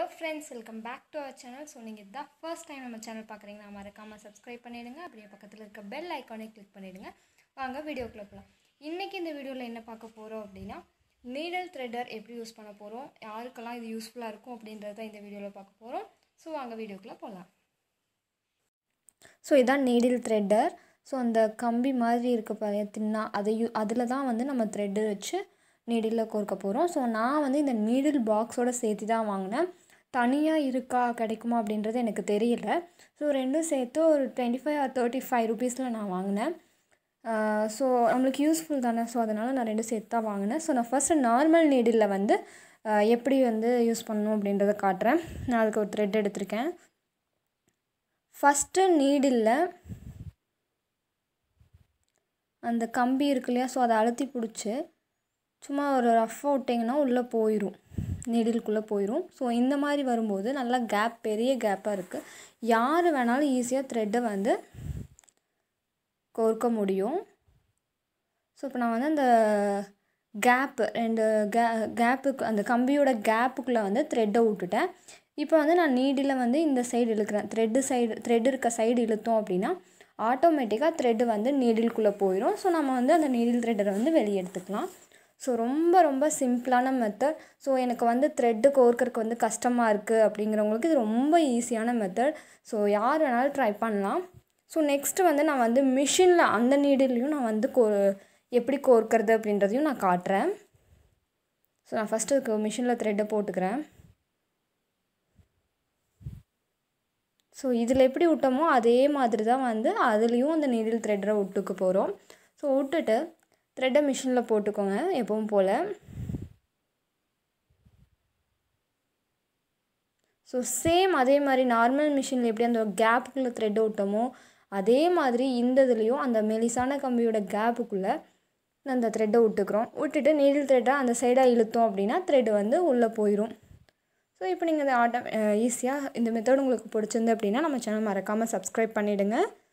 friends welcome back to our channel so நீங்கள் இதான் first time நம்ம சேனல் பார்க்குறீங்கன்னா மறக்காமல் சப்ஸ்கிரைப் பண்ணிவிடுங்க அப்படியே பக்கத்தில் இருக்க பெல் ஐக்கானே கிளிக் பண்ணிவிடுங்க வாங்க வீடியோக்குள்ளே போகலாம் இன்றைக்கி இந்த வீடியோவில் என்ன பார்க்க போகிறோம் அப்படின்னா நீடல் த்ரெட்டர் எப்படி யூஸ் பண்ண போகிறோம் யாருக்கெல்லாம் இது யூஸ்ஃபுல்லாக இருக்கும் அப்படின்றத இந்த வீடியோவில் பார்க்க போகிறோம் ஸோ வாங்க வீடியோக்குள்ளே போகலாம் ஸோ இதான் நீடில் த்ரெட்டர் ஸோ அந்த கம்பி மாதிரி இருக்க பாரு தின்னா அதை யூ அதில் தான் வந்து நம்ம த்ரெட்டு வச்சு நீடிலில் கோர்க்க போகிறோம் ஸோ நான் வந்து இந்த நீடில் பாக்ஸோட சேர்த்து தான் வாங்கினேன் தனியாக இருக்கா கிடைக்குமா அப்படின்றது எனக்கு தெரியல ஸோ ரெண்டும் சேர்த்து ஒரு twenty five or thirty five ருபீஸில் நான் வாங்கினேன் ஸோ நம்மளுக்கு யூஸ்ஃபுல் தானே ஸோ அதனால் நான் ரெண்டும் சேர்த்து தான் வாங்கினேன் ஸோ நான் ஃபஸ்ட்டு நார்மல் நீடிலில் வந்து ஆஹ் எப்படி வந்து யூஸ் பண்ணணும் அப்படின்றத காட்டுறேன் நான் அதுக்கு ஒரு த்ரெட் எடுத்திருக்கேன் ஃபஸ்ட்டு நீடில் அந்த கம்பி இருக்கு இல்லையா ஸோ அதை அழுத்தி பிடிச்சி சும்மா ஒரு ரஃப்பாக விட்டிங்கன்னா உள்ளே போயிடும் நீடிலுக்குள்ளே போயிடும் ஸோ இந்த மாதிரி வரும்போது நல்லா கேப் பெரிய கேப்பாக இருக்குது யார் வேணாலும் ஈஸியாக த்ரெட்டை வந்து கோர்க்க முடியும் ஸோ இப்போ நான் வந்து அந்த கேப்பு ரெண்டு கே கேப்புக்கு அந்த கம்பியோட கேப்புக்குள்ளே வந்து த்ரெட்டை விட்டுட்டேன் இப்போ வந்து நான் நீடில் வந்து இந்த சைடு இழுக்கிறேன் த்ரெட்டு சைடு த்ரெட் இருக்க சைடு இழுத்தோம் அப்படின்னா ஆட்டோமேட்டிக்காக த்ரெட்டு வந்து நீடிலுக்குள்ளே போயிடும் ஸோ நம்ம வந்து அந்த நீடில் த்ரெட்டரை வந்து வெளியே எடுத்துக்கலாம் ஸோ ரொம்ப ரொம்ப சிம்பிளான மெத்தட் ஸோ எனக்கு வந்து த்ரெட்டு கோர்க்கறதுக்கு வந்து கஷ்டமாக இருக்குது அப்படிங்கிறவங்களுக்கு இது ரொம்ப ஈஸியான மெத்தட் ஸோ யார் வேணாலும் ட்ரை பண்ணலாம் ஸோ நெக்ஸ்ட்டு வந்து நான் வந்து மிஷினில் அந்த நீடிலையும் நான் வந்து கோ எப்படி கோர்க்கறது அப்படின்றதையும் நான் காட்டுறேன் ஸோ நான் ஃபஸ்ட்டு மிஷினில் த்ரெட்டை போட்டுக்கிறேன் ஸோ இதில் எப்படி விட்டோமோ அதே மாதிரி தான் வந்து அதுலேயும் அந்த நீடில் த்ரெட்டரை விட்டுக்க போகிறோம் ஸோ விட்டுட்டு த்ரெட்டை மிஷினில் போட்டுக்கோங்க எப்பவும் போல் ஸோ சேம் அதே மாதிரி நார்மல் மிஷினில் எப்படி அந்த கேப்புக்குள்ளே த்ரெட்டை விட்டோமோ அதே மாதிரி இந்த இதுலேயும் அந்த மெலிசான கம்பியோட கேப்புக்குள்ளே அந்த த்ரெட்டை விட்டுக்கிறோம் விட்டுட்டு நீடில் த்ரெட்டை அந்த சைடாக இழுத்தோம் அப்படின்னா த்ரெட்டு வந்து உள்ளே போயிடும் ஸோ இப்போ நீங்கள் இந்த ஆட்டோ ஈஸியாக இந்த மெத்தட் உங்களுக்கு பிடிச்சிருந்து அப்படின்னா நம்ம சேனல் மறக்காமல் சப்ஸ்கிரைப் பண்ணிவிடுங்க